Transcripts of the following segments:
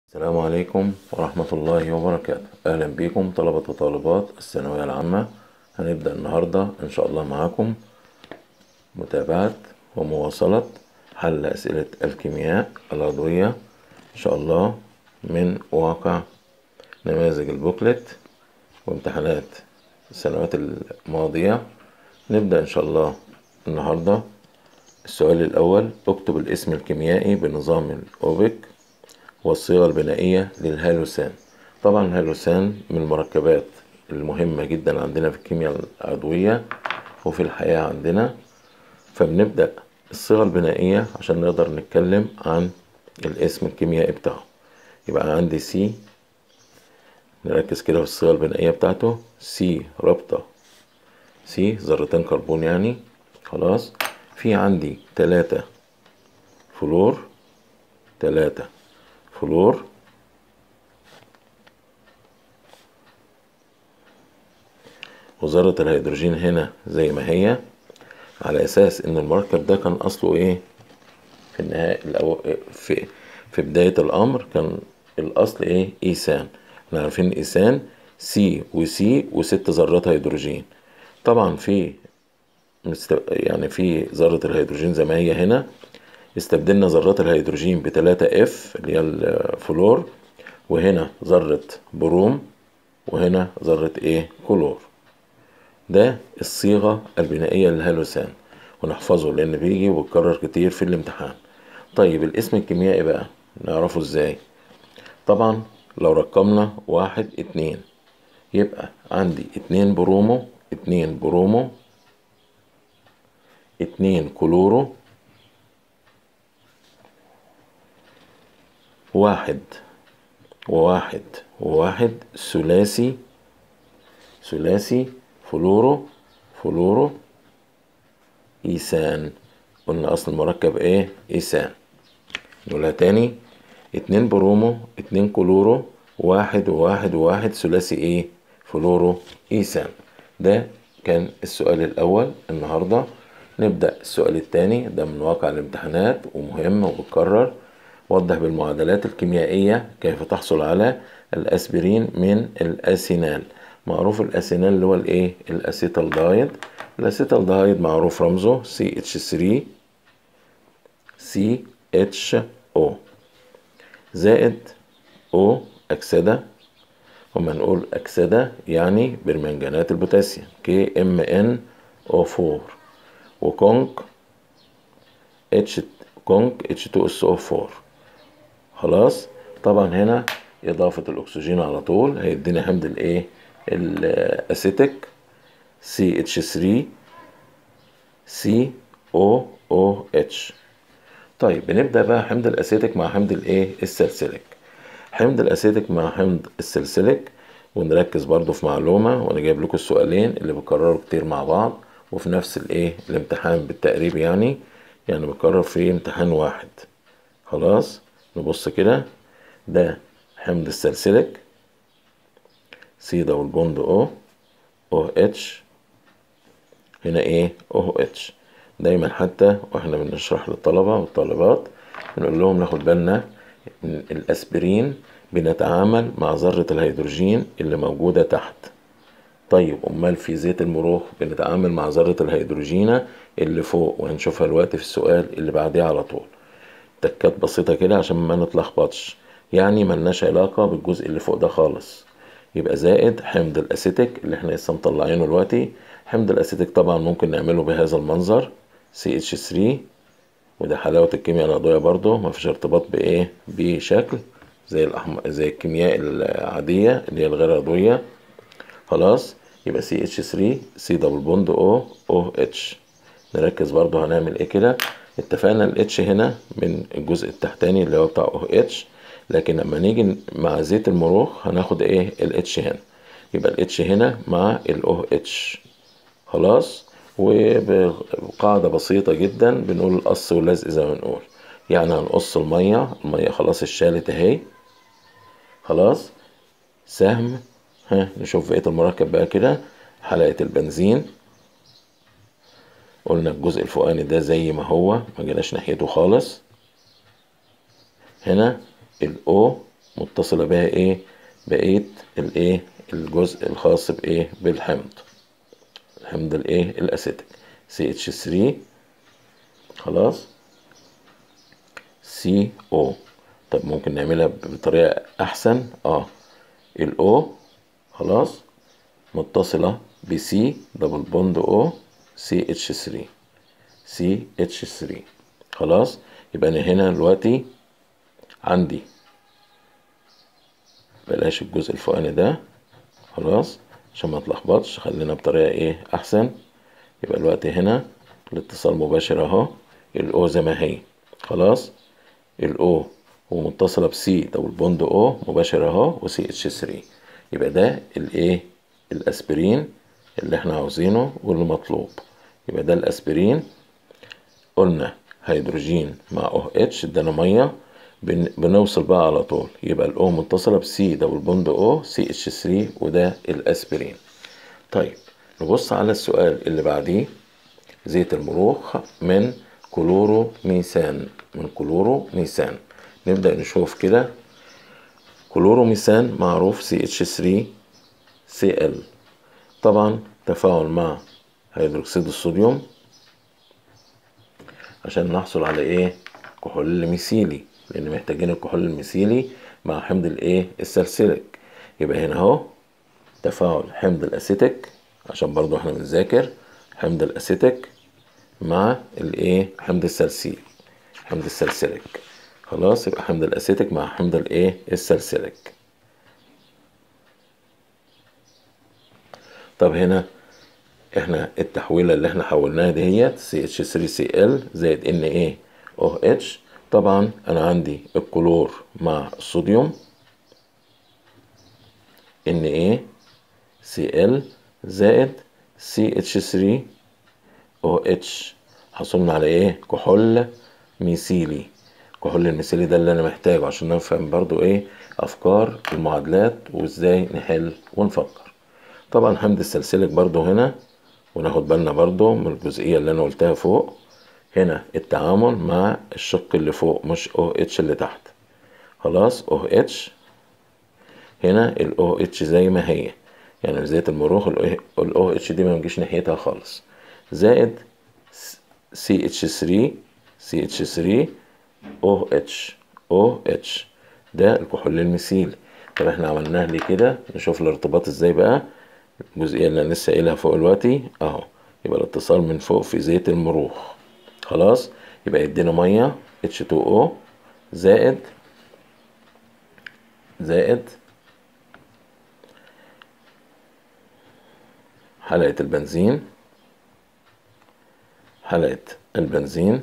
السلام عليكم ورحمة الله وبركاته أهلا بكم طلبة وطالبات الثانوية العامة هنبدأ النهاردة إن شاء الله معاكم متابعة ومواصلة حل أسئلة الكيمياء العضوية إن شاء الله من واقع نماذج البوكلت وامتحانات السنوات الماضية نبدأ إن شاء الله النهاردة السؤال الأول اكتب الاسم الكيميائي بنظام الأوبك والصيغة البنائية للهالوسان طبعا الهالوسان من المركبات المهمة جدا عندنا في الكيمياء العضوية وفي الحياة عندنا فبنبدأ الصيغة البنائية عشان نقدر نتكلم عن الاسم الكيميائي بتاعه يبقى عندي سي نركز كده في الصيغة البنائية بتاعته سي رابطة سي ذرتين كربون يعني خلاص في عندي تلاتة فلور تلاتة فلور وذرة الهيدروجين هنا زي ما هي على أساس إن المركب ده كان أصله إيه في النهاية الأو... في في بداية الأمر كان الأصل إيه إيثان احنا عارفين إيثان سي وسي وست ذرات هيدروجين طبعا في مست... يعني في ذرة الهيدروجين زي ما هي هنا استبدلنا ذرات الهيدروجين بتلاتة اف اللي هي الفلور وهنا ذرة بروم وهنا ذرة ايه كلور ده الصيغة البنائية للهالوسان ونحفظه لان بيجي ويتكرر كتير في الامتحان طيب الاسم الكيميائي بقى نعرفه ازاي طبعا لو رقمنا واحد اتنين يبقى عندي اتنين برومو اتنين برومو اتنين كلورو واحد وواحد وواحد ثلاثي ثلاثي فلورو فلورو إيثان قلنا أصل المركب إيه إيثان نقولها تاني اتنين برومو اتنين كلورو واحد وواحد وواحد ثلاثي إيه فلورو إيثان ده كان السؤال الأول النهاردة نبدأ السؤال الثاني ده من واقع الامتحانات ومهم وبتكرر وضح بالمعادلات الكيميائية كيف تحصل على الأسبرين من الأسينال معروف الأسينال اللي هو الإيه؟ الأسيتالدهايد الأسيتالدهايد معروف رمزه CH3 CHO زائد O أكسدة وما نقول أكسدة يعني برمنجانات البوتاسيوم KMnO4 وكونك H كونك H2SO4 خلاص طبعا هنا إضافة الأكسجين على طول هيدينا حمض الإيه الأسيتيك CH3 COOH طيب بنبدأ بقى حمض الأسيتيك مع حمض الإيه السلسلك حمض الأسيتيك مع حمض السلسلك ونركز برضو في معلومة وأنا جايب لكم السؤالين اللي بكرروا كتير مع بعض وفي نفس الإيه الامتحان بالتقريب يعني يعني بكرر في امتحان واحد خلاص نبص كده ده حمض السلسلك سي دبل بوند او او اتش هنا ايه او اتش دايما حتى واحنا بنشرح للطلبة والطالبات بنقول لهم ناخد بالنا ان الاسبرين بنتعامل مع ذرة الهيدروجين اللي موجودة تحت طيب امال في زيت المروخ بنتعامل مع ذرة الهيدروجينة اللي فوق وهنشوفها دلوقتي في السؤال اللي بعديه على طول تكات بسيطة كده عشان ما نتلخبطش يعني ملناش علاقة بالجزء اللي فوق ده خالص يبقى زائد حمض الأسيتيك اللي احنا لسه مطلعينه دلوقتي حمض الأسيتيك طبعا ممكن نعمله بهذا المنظر CH3 وده حلاوة الكيمياء العضوية برضو مفيش ارتباط بإيه بشكل زي الأحم... زي الكيمياء العادية اللي هي الغير عضوية خلاص يبقى CH3 C دبل بوند O OH نركز برضو هنعمل ايه كده اتفقنا الاتش هنا من الجزء التحتاني اللي هو بتاع او اتش لكن لما نيجي مع زيت المروخ هناخد ايه الاتش هنا يبقى الاتش هنا مع الاو اتش خلاص وبقاعدة بسيطة جدا بنقول القص واللزق زي ما بنقول يعني هنقص المية المية خلاص اتشالت اهي خلاص سهم ها نشوف بقية المركب بقى كده حلقة البنزين قلنا الجزء الفوقاني ده زي ما هو ما جيناش ناحيته خالص هنا الاو متصلة بها ايه بقية الايه الجزء الخاص بايه بالحمض الحمض الايه الاسيتيك CH3 خلاص CO طب ممكن نعملها بطريقة احسن اه الاو خلاص متصلة بسي دبل بوند او سي اتش 3 سي اتش 3 خلاص يبقى انا هنا دلوقتي عندي بلاش الجزء الفوقاني ده خلاص عشان ما اتلخبطش خلينا بطريقة ايه احسن يبقى الوقت هنا الاتصال مباشر اهو الاو زي ما هي خلاص الاو ومتصلة بسي دبل بوند او مباشر اهو وسي اتش 3 يبقى ده الايه الاسبرين اللي احنا عاوزينه واللي مطلوب يبقى ده الاسبرين قلنا هيدروجين مع او اتش ادانا ميه بن... بنوصل بقى على طول يبقى الاو متصله بسي دبل بوند او سي اتش 3 وده الاسبرين طيب نبص على السؤال اللي بعديه زيت المروخ من كلورو ميثان من كلورو ميثان نبدأ نشوف كده كلورو ميثان معروف سي اتش 3 سي ال طبعا تفاعل مع هيدروكسيد الصوديوم عشان نحصل على ايه كحول ميثيلي لان محتاجين الكحول الميثيلي مع حمض الايه السلسلك يبقى هنا اهو تفاعل حمض الاسيتيك عشان برضو احنا بنذاكر حمض الاسيتيك مع الايه حمض السلسيلي حمض السلسلك خلاص يبقى حمض الاسيتيك مع حمض الايه السلسلك طب هنا احنا التحويله اللي احنا حولناها ديت CH3Cl زائد NaOH طبعا انا عندي الكلور مع الصوديوم NaCl زائد CH3OH حصلنا على ايه كحول ميثيلي كحول الميثيلي ده اللي انا محتاجه عشان نفهم برضو ايه افكار المعادلات وازاي نحل ونفكر طبعا حمض السلسلك برضو هنا وناخد بالنا برضو من الجزئية اللي انا قلتها فوق هنا التعامل مع الشق اللي فوق مش او اتش اللي تحت خلاص او اتش هنا الاو اتش زي ما هي يعني زيت المروخ الاو اتش دي ما نجيش ناحيتها خالص زائد سي اتش 3 سي اتش 3 او اتش او اتش ده الكحول الميثيلي طب احنا عملناه ليه كده نشوف الارتباط ازاي بقى الجزئية اللي انا لسه قايلها فوق دلوقتي اهو يبقى الاتصال من فوق في زيت المروخ خلاص يبقى يدينا ميه H2O زائد زائد حلقة البنزين حلقة البنزين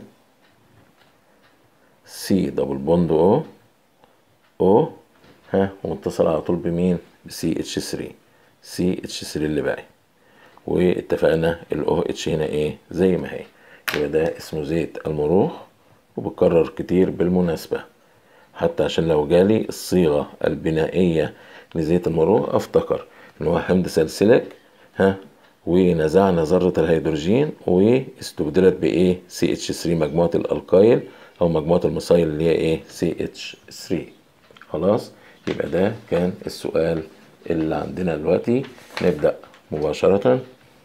سي دبل بوند او او ها ومتصل على طول بمين بسي اتش 3 سي اتش 3 اللي باقي واتفقنا الاو اتش هنا ايه زي ما هي يبقى ده اسمه زيت المروخ وبكرر كتير بالمناسبة حتى عشان لو جالي الصيغة البنائية لزيت المروخ افتكر ان هو حمض سلسلك ها ونزعنا ذرة الهيدروجين واستبدلت بايه سي اتش 3 مجموعة الالقايل او مجموعة المصايل اللي هي ايه سي اتش 3 خلاص يبقى ده كان السؤال اللي عندنا دلوقتي نبدأ مباشرة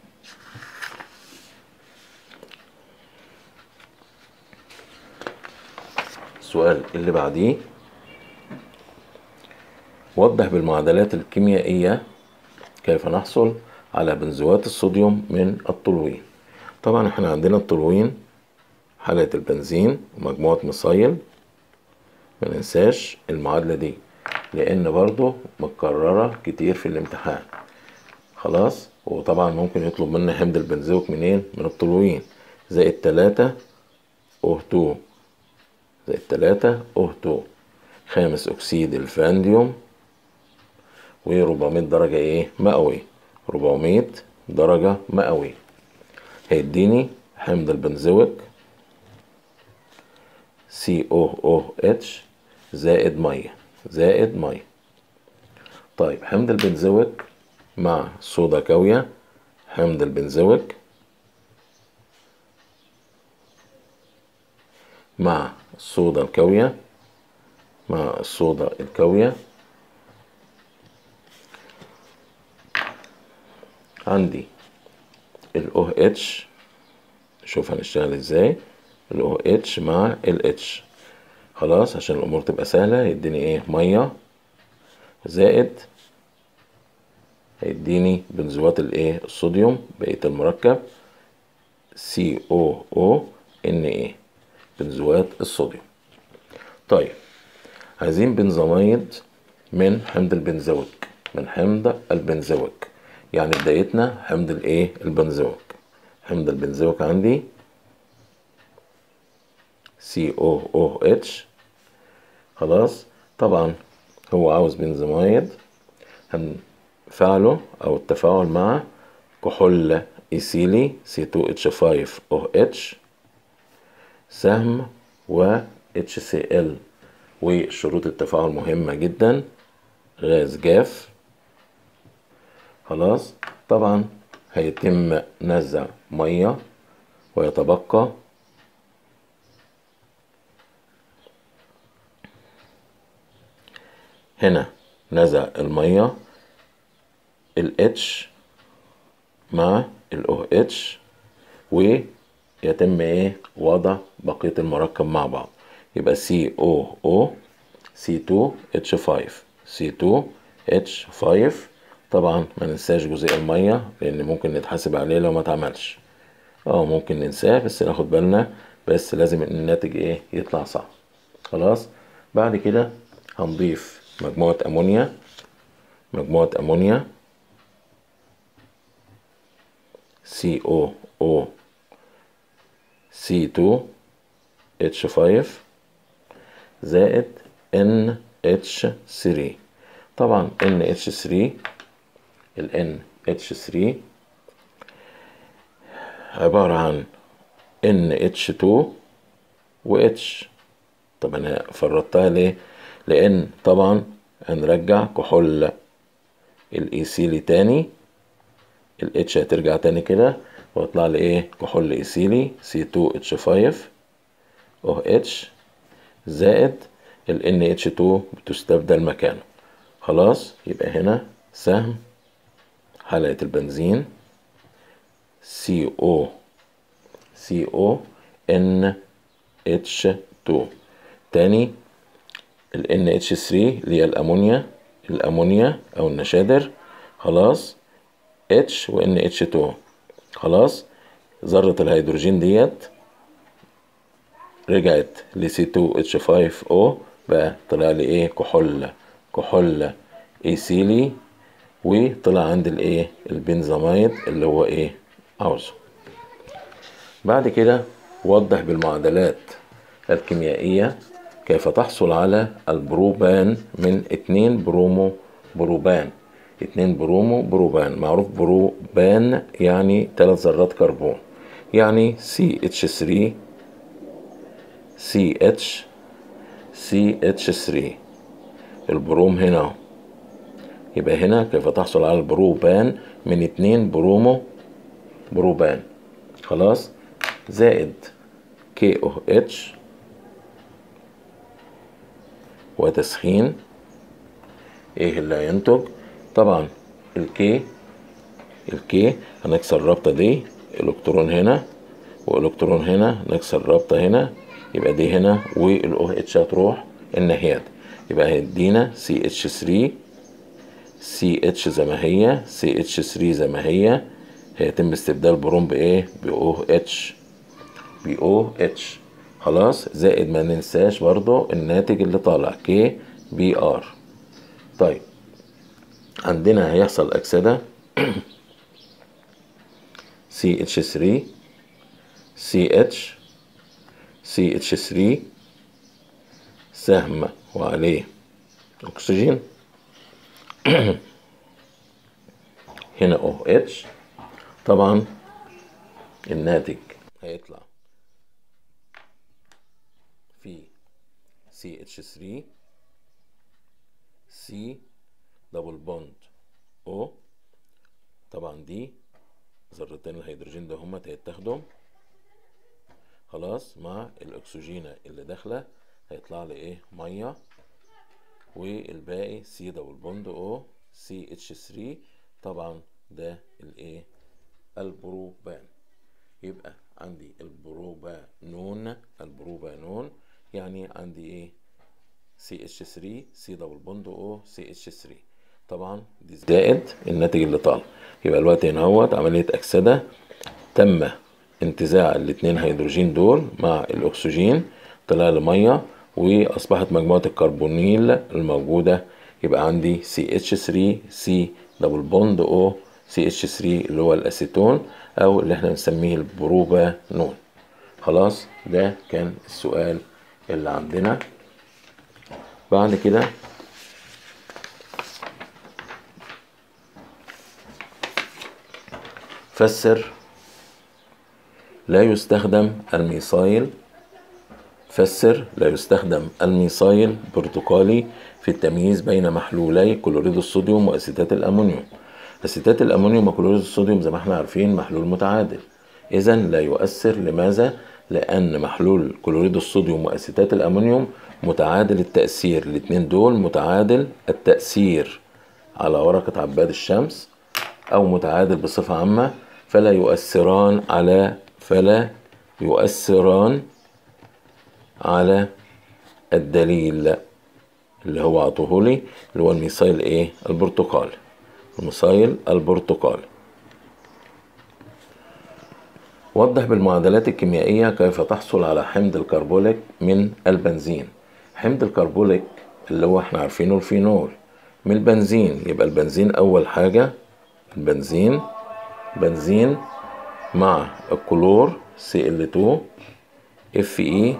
السؤال اللي بعديه وضح بالمعادلات الكيميائية كيف نحصل على بنزوات الصوديوم من التولوين طبعا احنا عندنا التولوين حالة البنزين ومجموعة مصايل ما ننساش المعادلة دي لان برضو متكررة كتير في الامتحان خلاص وطبعا ممكن يطلب منا حمض البنزويك منين من التولوين زائد تلاتة او 2 زائد تلاتة او 2 خامس اكسيد الفانديوم و400 درجة ايه مئوي 400 درجة مئوي هيديني حمض البنزويك COOH زائد مية زائد مية طيب حمض البنزويك مع صودا كاوية حمض البنزويك مع الصودا الكاوية مع الصودا الكاوية عندي ال OH شوف هنشتغل ازاي ال OH مع ال H خلاص عشان الامور تبقى سهلة يديني ايه مية زائد هيديني بنزوات الايه الصوديوم بقية المركب COO بنزوات الصوديوم طيب عايزين بنزمايد من حمض البنزويك من حمض البنزويك يعني بدايتنا حمض الايه البنزويك حمض البنزويك عندي COOH خلاص طبعا هو عاوز بنزمايد هنفعله او التفاعل مع كحول إيثيلي C2H5OH سهم و HCl وشروط التفاعل مهمة جدا غاز جاف خلاص طبعا هيتم نزع مية ويتبقى هنا نزع المية ال H مع ال OH ويتم ايه وضع بقية المركب مع بعض يبقى COO C2H5 C2H5 طبعا ما ننساش جزيء المية لان ممكن نتحاسب عليه لو ما اتعملش اه ممكن ننساه بس ناخد بالنا بس لازم الناتج ايه يطلع صح خلاص بعد كده هنضيف مجموعة امونيا مجموعة امونيا COO C2H5 زائد NH3 طبعا NH3 ال NH3 عبارة عن NH2 و H طب أنا فرطتها ليه؟ لأن طبعا هنرجع كحول الإيثيلي تاني ال H هترجع تاني كده ويطلع لي إيه؟ كحول إيثيلي C2H5 OH زائد ال NH2 بتستبدل مكانه خلاص يبقى هنا سهم حلقة البنزين CO CO NH2 تاني ال NH3 اللي هي الأمونيا الأمونيا أو النشادر خلاص H و NH2 خلاص ذرة الهيدروجين ديت رجعت ل C2H5O بقى طلع لي ايه كحول كحول ايثيلي وطلع عندي الايه البنزاميد اللي هو ايه عاوزه بعد كده وضح بالمعادلات الكيميائية كيف تحصل على البروبان من اتنين برومو بروبان اتنين برومو بروبان معروف بروبان يعني تلات ذرات كربون يعني CH3 CH CH3 البروم هنا اهو يبقى هنا كيف تحصل على البروبان من اتنين برومو بروبان خلاص زائد KOH وتسخين ايه اللي هينتج طبعا الكي الكي هنكسر الرابطة دي الكترون هنا والكترون هنا نكسر الرابطة هنا يبقى دي هنا والاو اتش هتروح الناحية دي يبقى هيدينا سي اتش 3 سي اتش زي ما هي سي اتش 3 زي ما هي هيتم استبدال بروم بايه باو اتش باو اتش خلاص زائد ما ننساش برضو الناتج اللي طالع كي بي ار طيب عندنا هيحصل اكسده سي اتش 3 سي اتش سي اتش 3 سهم وعليه اكسجين هنا او اتش طبعا الناتج هيطلع في سي اتش 3 سي دبل بوند او طبعا دي ذرتين الهيدروجين ده هما هيتاخدوا خلاص مع الاكسجين اللي داخله هيطلع لي ايه ميه والباقي سي دبل بوند او سي اتش 3 طبعا ده الايه البروبان يبقى عندي البروبانون البروبانون يعني عندي ايه سي اتش 3 سي دبل بوند او سي اتش 3 طبعا دي زائد الناتج اللي طالع يبقى الوقت هنا اهوت عمليه اكسده تم انتزاع الاتنين هيدروجين دول مع الاكسجين طلع لي ميه واصبحت مجموعه الكربونيل الموجوده يبقى عندي سي اتش 3 سي دبل بوند او سي اتش 3 اللي هو الاسيتون او اللي احنا بنسميه البروبانون خلاص ده كان السؤال اللي عندنا بعد كده فسر لا يستخدم الميثايل فسر لا يستخدم الميثايل برتقالي في التمييز بين محلولي كلوريد الصوديوم واسيتات الامونيوم اسيتات الامونيوم وكلوريد الصوديوم زي ما احنا عارفين محلول متعادل اذا لا يؤثر لماذا لان محلول كلوريد الصوديوم واسيتات الامونيوم متعادل التاثير الاثنين دول متعادل التاثير على ورقه عباد الشمس او متعادل بصفه عامه فلا يؤثران على فلا يؤثران على الدليل اللي هو عطوهولي اللي هو الميثايل ايه البرتقالي الميثايل البرتقالي وضح بالمعادلات الكيميائية كيف تحصل على حمض الكربوليك من البنزين حمض الكربوليك اللي هو احنا عارفينه الفينول من البنزين يبقى البنزين أول حاجة البنزين بنزين مع الكلور Cl2 Fe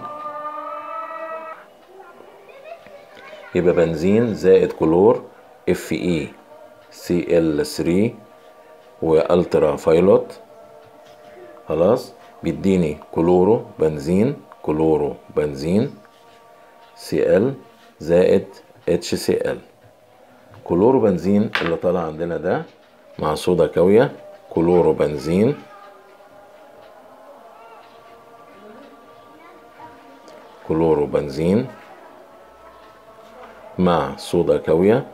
يبقى بنزين زائد كلور Fe Cl3 والترا فايلوت خلاص بيديني كلورو بنزين كلورو بنزين Cl زائد HCl كلورو بنزين اللي طالع عندنا ده مع صودا كاوية كلورو بنزين كلورو بنزين مع صودا كاوية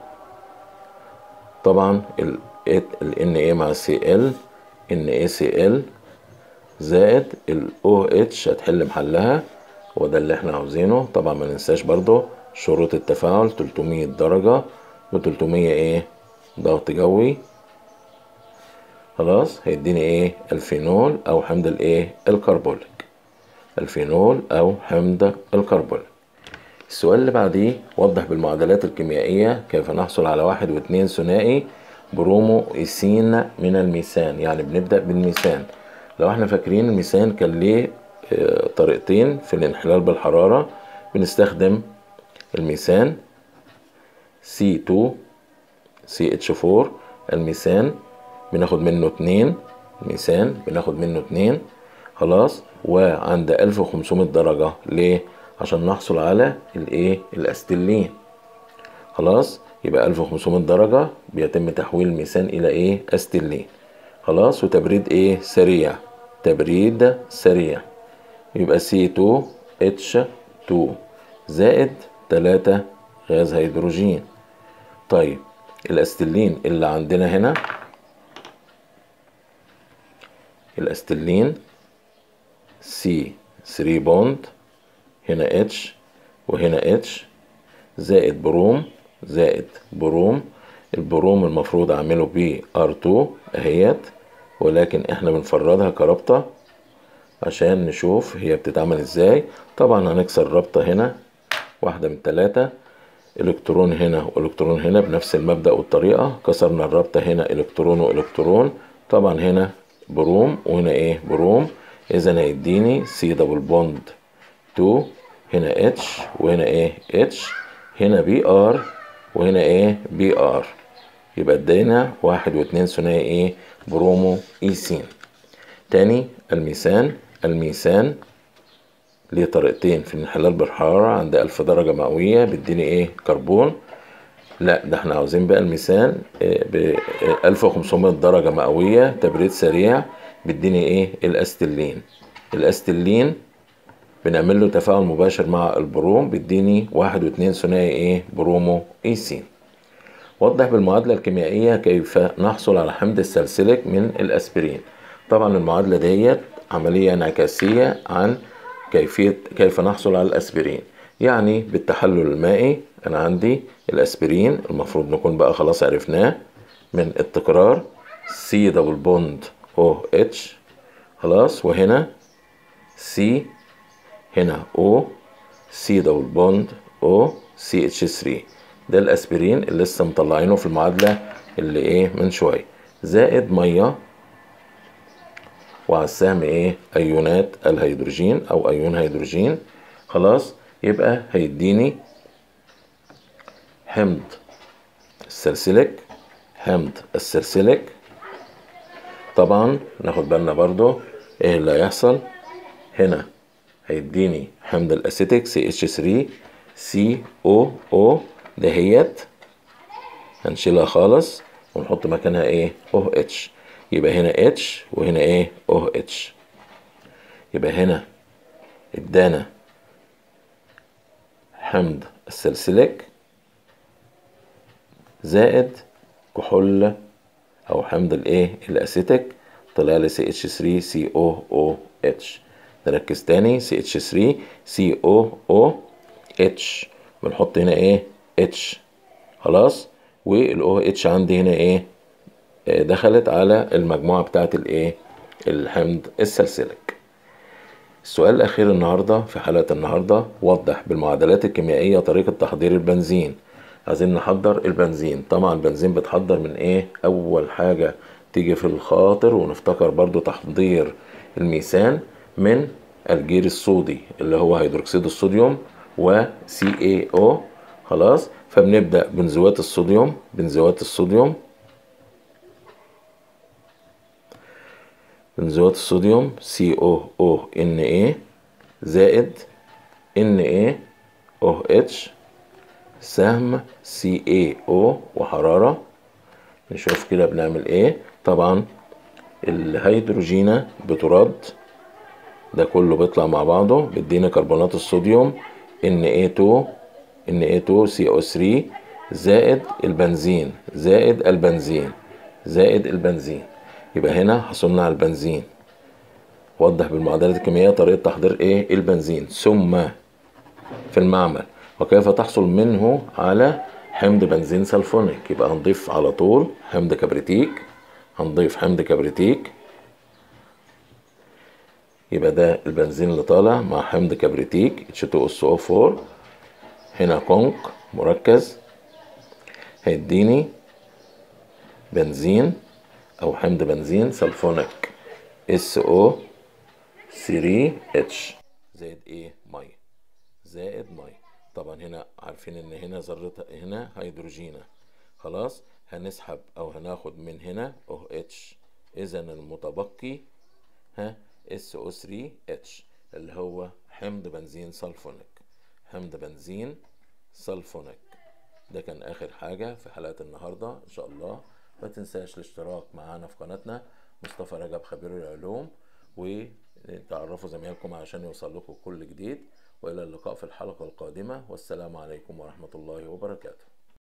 طبعا ال Na مع Cl NaCl زائد ال OH هتحل محلها وده اللي احنا عاوزينه طبعا ما ننساش برضو شروط التفاعل 300 درجة و 300 ايه ضغط جوي خلاص هيديني ايه الفينول او حمض الايه الكربوليك الفينول او حمض الكربوليك السؤال اللي بعديه وضح بالمعادلات الكيميائية كيف نحصل على واحد واثنين ثنائي برومو إيثين من الميثان يعني بنبدأ بالميثان لو احنا فاكرين الميثان كان ليه طريقتين في الانحلال بالحرارة بنستخدم الميثان C2 CH4 الميثان بناخد منه اتنين ميثان بناخد منه اتنين خلاص وعند 1500 درجة ليه؟ عشان نحصل على الايه؟ الاستلين خلاص يبقى 1500 درجة بيتم تحويل الميثان إلى إيه؟ أستلين خلاص وتبريد إيه؟ سريع تبريد سريع يبقى C2H2 زائد 3 غاز هيدروجين طيب الأستلين اللي عندنا هنا الأستلين C 3 بوند هنا H وهنا H زائد بروم زائد بروم البروم المفروض اعمله ب R2 اهيت ولكن احنا بنفردها كرابطة عشان نشوف هي بتتعمل ازاي طبعا هنكسر الرابطة هنا واحدة من ثلاثة الكترون هنا والكترون هنا بنفس المبدأ والطريقة كسرنا الرابطة هنا الكترون والكترون طبعا هنا بروم وهنا ايه بروم اذا هيديني سي دبل بوند 2 هنا اتش وهنا ايه اتش هنا بي ار وهنا ايه بي ار يبقى ادينا واحد واتنين ثنائي ايه برومو ايسين تاني الميثان الميثان ليه طريقتين في الانحلال بالحرارة عند ألف درجة مئوية بيديني ايه كربون لا ده احنا عاوزين بقى الميثان ب 1500 درجة مئوية تبريد سريع بيديني ايه الاستلين الاستلين بنعمل له تفاعل مباشر مع البروم بيديني واحد واتنين ثنائي ايه برومو ايثين وضح بالمعادلة الكيميائية كيف نحصل على حمض السلسلك من الأسبرين طبعا المعادلة ديت عملية انعكاسية عن كيفية كيف نحصل على الأسبرين يعني بالتحلل المائي أنا عندي الأسبرين المفروض نكون بقى خلاص عرفناه من التكرار سي دبل بوند او اتش خلاص وهنا سي هنا او سي دبل بوند او سي اتش 3 ده الاسبرين اللي لسه مطلعينه في المعادله اللي ايه من شويه زائد ميه وعلى السهم ايه ايونات الهيدروجين او ايون هيدروجين خلاص يبقى هيديني حمض السلسلك حمض السلسلك طبعا ناخد بالنا برضو ايه اللي هيحصل هنا هيديني حمض الاسيتيك سي اتش 3 سي او او دهيت هنشيلها خالص ونحط مكانها ايه او اتش يبقى هنا اتش وهنا ايه او اتش يبقى هنا ادانا حمض السلسلك زائد كحول او حمض الايه الاسيتيك طلع لي سي اتش 3 سي او او اتش نركز تاني سي اتش 3 سي او او اتش بنحط هنا ايه اتش خلاص والاو اتش عندي هنا ايه دخلت على المجموعه بتاعه الايه الحمض السلسلك السؤال الاخير النهارده في حلقه النهارده وضح بالمعادلات الكيميائيه طريقه تحضير البنزين عايزين نحضر البنزين طبعا البنزين بتحضر من ايه اول حاجه تيجي في الخاطر ونفتكر برضو تحضير الميثان من الجير الصودي اللي هو هيدروكسيد الصوديوم و CaO خلاص فبنبدأ بنزوات الصوديوم بنزوات الصوديوم بنزوات الصوديوم COONA زائد NaOH سهم CaO وحرارة نشوف كده بنعمل ايه طبعا الهيدروجينة بترد ده كله بيطلع مع بعضه بيدينا كربونات الصوديوم Na2 Na2CO3 زائد البنزين زائد البنزين زائد البنزين يبقى هنا حصلنا على البنزين وضح بالمعادلات الكيميائية طريقة تحضير ايه البنزين ثم في المعمل وكيف تحصل منه على حمض بنزين سلفونيك يبقى هنضيف على طول حمض كبريتيك هنضيف حمض كبريتيك يبقى ده البنزين اللي طالع مع حمض كبريتيك H2SO4 هنا كونك مركز هيديني بنزين او حمض بنزين سلفونيك SO3H زائد ايه ميه زائد ميه طبعا هنا عارفين ان هنا ذرة هنا هيدروجينة خلاص هنسحب او هناخد من هنا OH اذا المتبقي ها SO3H اللي هو حمض بنزين سلفونيك حمض بنزين سلفونيك ده كان اخر حاجة في حلقة النهاردة ان شاء الله ما تنساش الاشتراك معانا في قناتنا مصطفى رجب خبير العلوم وتعرفوا زمايلكم عشان يوصل لكم كل جديد والى اللقاء في الحلقة القادمة والسلام عليكم ورحمة الله وبركاته